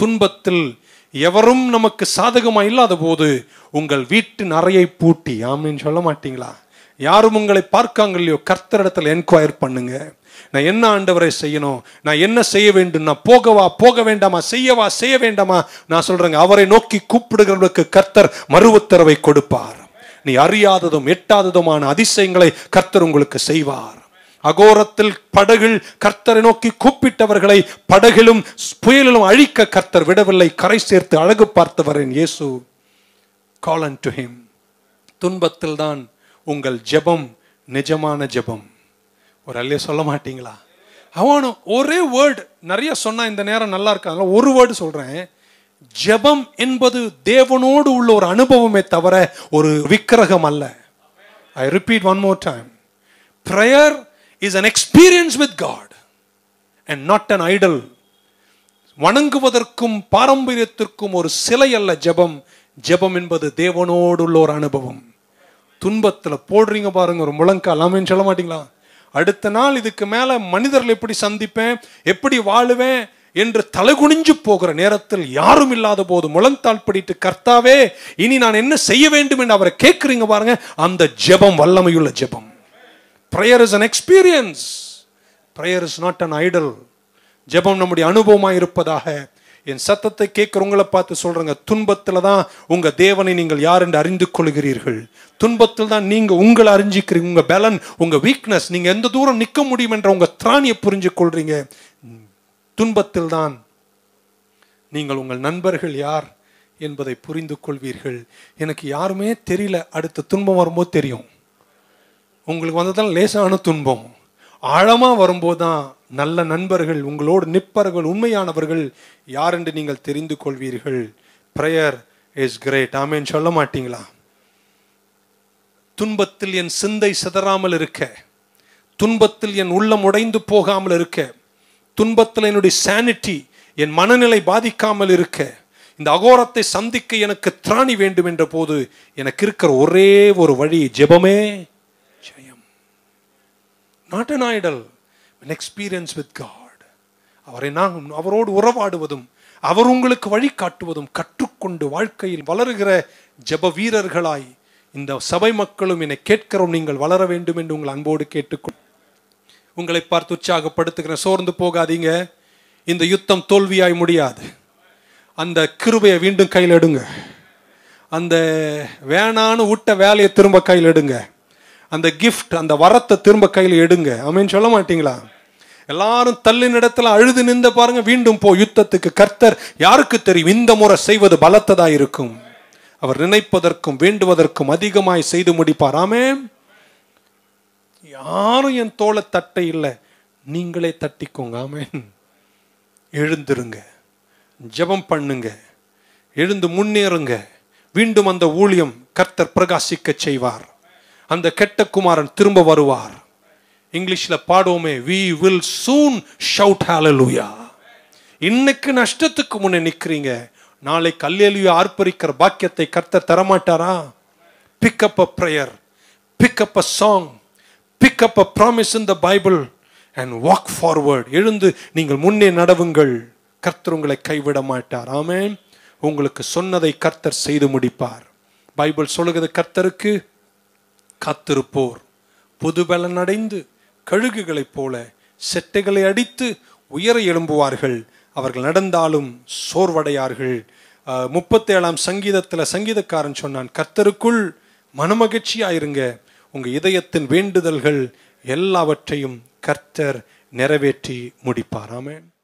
துன்பத்தில் எவரும் நமக்கு சாதகமா இல்லாத போது உங்கள் வீட்டின் அறையை பூட்டி ஆமீன்னு சொல்ல மாட்டீங்களா யாரும் உங்களை பார்க்காங்க இல்லையோ கர்த்தரிடத்தில் என்கொயர் பண்ணுங்க நான் என்ன ஆண்டவரை செய்யணும் நான் என்ன செய்ய வேண்டும் நான் போகவா போக வேண்டாமா செய்யவா செய்ய வேண்டாமா நான் சொல்றேங்க அவரை நோக்கி கூப்பிடுகிறவர்களுக்கு கர்த்தர் மறு உத்தரவை கொடுப்பார் நீ அறியாததும் எட்டாததுமான அதிசயங்களை கர்த்தர் உங்களுக்கு செய்வார் அகோரத்தில் படகில் கர்த்தரை நோக்கி கூப்பிட்டவர்களை படகிலும் புயலிலும் அழிக்க கர்த்தர் விடவில்லை கரை சேர்த்து அழகு பார்த்தவரின் இயேசு கால் அன் டு ஹிம் துன்பத்தில் தான் உங்கள் ஜெபம் நிஜமான ஜெபம் ஒரு அல்லே சொல்ல மாட்டீங்களா அவனும் ஒரே வேர்டு நிறைய சொன்னா இந்த நேரம் நல்லா இருக்காங்க ஒரு வேர்டு சொல்றேன் ஜெபம் என்பது தேவனோடு உள்ள ஒரு அனுபவமே தவிர ஒரு விக்கிரகம் அல்ல I repeat one more time prayer is an experience with God and not an idol வணங்குவதற்கும் பாரம்பரியத்திற்கும் ஒரு சிலை அல்ல ஜெபம் ஜெபம் என்பது தேவனோடு உள்ள ஒரு அனுபவம் துன்பத்துல போடுறீங்க பாருங்க ஒரு முழங்கால் ஆமென்னு சொல்ல மாட்டீங்களா அடுத்த நாள் இதுக்கு மேல மனிதர்கள் எப்படி சந்திப்பேன் எப்படி வாழுவேன் என்று தலைகுனிஞ்சு போகிற நேரத்தில் யாரும் இல்லாத போது முழந்தாள் பிடித்து கர்த்தாவே இனி நான் என்ன செய்ய வேண்டும் என்று அவரை கேட்குறீங்க பாருங்க அந்த ஜெபம் வல்லமையுள்ள ஜெபம் prayer is an experience prayer is not an idol ஜெபம் நம்முடைய அனுபவமாக இருப்பதாக என் சத்தத்தை கேட்கிற உங்களை பார்த்து சொல்றேங்க துன்பத்துல தான் உங்க தேவனை நீங்கள் யார் என்று அறிந்து கொள்கிறீர்கள் துன்பத்தில் தான் நீங்க உங்களை அறிஞ்சிக்கிறீங்க உங்க பலன் உங்க வீக்னஸ் நீங்க எந்த தூரம் நிற்க முடியும் என்ற உங்க திராணியை புரிஞ்சு கொள்றீங்க துன்பத்தில் தான் நீங்கள் உங்கள் நண்பர்கள் யார் என்பதை புரிந்து கொள்வீர்கள் எனக்கு யாருமே தெரியல அடுத்த துன்பம் வரும்போது தெரியும் உங்களுக்கு வந்ததால் லேசான துன்பம் ஆழமா வரும்போது தான் நல்ல நண்பர்கள் உங்களோடு நிற்பர்கள் உண்மையானவர்கள் யார் என்று நீங்கள் தெரிந்து கொள்வீர்கள் ப்ரேயர் இஸ் கிரேட் ஆமேன்னு சொல்ல மாட்டீங்களா துன்பத்தில் என் சிந்தை சிதறாமல் இருக்க துன்பத்தில் என் உள்ளம் உடைந்து போகாமல் இருக்க துன்பத்தில் என்னுடைய சானிட்டி என் மனநிலை பாதிக்காமல் இருக்க இந்த அகோரத்தை சந்திக்க எனக்கு திராணி வேண்டும் என்ற போது எனக்கு இருக்கிற ஒரே ஒரு வழி ஜெபமே ஜெயம் not an idol an experience with God அவரை நான் அவரோடு உறவாடுவதும் அவர் உங்களுக்கு வழிகாட்டுவதும் கற்றுக்கொண்டு வாழ்க்கையில் வளருகிற ஜெப வீரர்களாய் இந்த சபை மக்களும் என்னை கேட்கிறோம் நீங்கள் வளர வேண்டும் என்று உங்கள் அன்போடு கேட்டுக்கொள் உங்களை பார்த்து உற்சாகப்படுத்துகிறேன் சோர்ந்து போகாதீங்க இந்த யுத்தம் தோல்வியாய் முடியாது அந்த கிருபையை மீண்டும் கையில் எடுங்க அந்த வேணான்னு விட்ட வேலையை திரும்ப கையில் எடுங்க அந்த கிஃப்ட் அந்த வரத்தை திரும்ப கையில் எடுங்க ஆமென்னு சொல்ல மாட்டீங்களா எல்லாரும் தள்ளின இடத்துல அழுது நின்ற பாருங்க மீண்டும் போ யுத்தத்துக்கு கர்த்தர் யாருக்கு தெரியும் இந்த முறை செய்வது பலத்ததா இருக்கும் அவர் நினைப்பதற்கும் வேண்டுவதற்கும் அதிகமாய் செய்து முடிப்பார் ஆமே யாரும் என் தோளை தட்டை இல்லை நீங்களே தட்டிக்கோங்க ஆமென் எழுந்திருங்க ஜெபம் பண்ணுங்க எழுந்து முன்னேறுங்க மீண்டும் அந்த ஊழியம் கர்த்தர் பிரகாசிக்க செய்வார் அந்த கெட்ட குமாரன் திரும்ப வருவார் இங்கிலீஷ்ல பாடுவோமே வி வில் சூன் ஷவுட் ஹalleluya இன்னைக்கு நஷ்டத்துக்கு முன்னே நிக்கிறீங்க நாளை கல்லேலியா ஆர்ப்பரிக்கிற பாக்கியத்தை கர்த்தர் தரமாட்டாரா pick up a prayer pick up a song pick up a promise in the Bible and walk forward எழுந்து நீங்கள் முன்னே நடவுங்கள் கர்த்தர் உங்களை கைவிட மாட்டார் ஆமென் உங்களுக்கு சொன்னதை கர்த்தர் செய்து முடிப்பார் பைபிள் சொல்லுகிறது கர்த்தருக்கு காத்திருப்போர் புது பலன் அடைந்து கழுகுகளைப் போல செட்டைகளை அடித்து உயர எழும்புவார்கள் அவர்கள் நடந்தாலும் சோர்வடையார்கள் முப்பத்தேழாம் சங்கீதத்தில் சங்கீதக்காரன் சொன்னான் கர்த்தருக்குள் மனமகிழ்ச்சியாயிருங்க உங்க இதயத்தின் வேண்டுதல்கள் எல்லாவற்றையும் கர்த்தர் நிறைவேற்றி முடிப்பார் ஆமென்